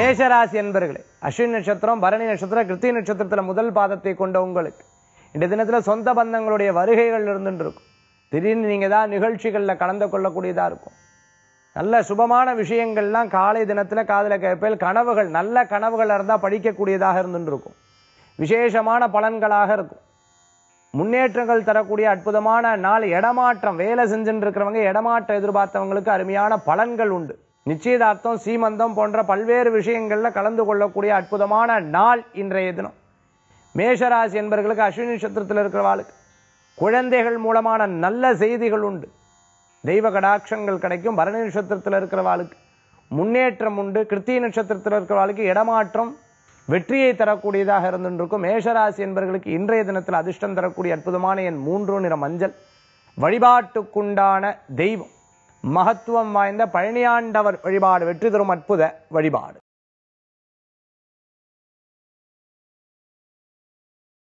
மேஷராசி என்பர்களே அஸ்வினி நட்சத்திரம் பரணி நட்சத்திரம் கிருத்தி நட்சத்திரத்துல முதல் பாதத்தை கொண்ட உங்களுக்கு இந்த தினத்துல சொந்த பந்தங்களுடைய வருகைகள் இருந்துட்டு இருக்கும் திடீர்னு நீங்க தான் நிகழ்ச்சிகள்ல கலந்து கொள்ளக்கூடியதா இருக்கும் நல்ல சுபமான விஷயங்கள்லாம் காலை தினத்துல காதுல கேட்பேல் கனவுகள் நல்ல கனவுகள் இருந்தா படிக்கக்கூடியதாக இருந்துட்டு இருக்கும் விசேஷமான பலன்களாக இருக்கும் முன்னேற்றங்கள் தரக்கூடிய அற்புதமான நாள் இடமாற்றம் வேலை செஞ்சுட்டு இருக்கிறவங்க இடமாற்றம் எதிர்பார்த்தவங்களுக்கு அருமையான பலன்கள் உண்டு நிச்சயதார்த்தம் சீமந்தம் போன்ற பல்வேறு விஷயங்கள்ல கலந்து கொள்ளக்கூடிய அற்புதமான நாள் இன்றைய தினம் மேஷராசி என்பவர்களுக்கு அஸ்வினி நட்சத்திரத்தில் இருக்கிறவாளுக்கு குழந்தைகள் மூலமான நல்ல செய்திகள் உண்டு தெய்வ கடாட்சங்கள் கிடைக்கும் பரணி நட்சத்திரத்தில் இருக்கிறவாளுக்கு முன்னேற்றம் உண்டு கிருத்திய நட்சத்திரத்தில் இருக்கிறவாளுக்கு இடமாற்றம் வெற்றியை தரக்கூடியதாக இருந்துருக்கும் மேஷராசி என்பவர்களுக்கு இன்றைய தினத்தில் அதிர்ஷ்டம் தரக்கூடிய அற்புதமான என் மூன்று நிற மஞ்சள் வழிபாட்டுக்குண்டான தெய்வம் மகத்துவம் வாய்ந்த பழனியாண்டவர் வழிபாடு வெற்றி தரும் அற்புத வழிபாடு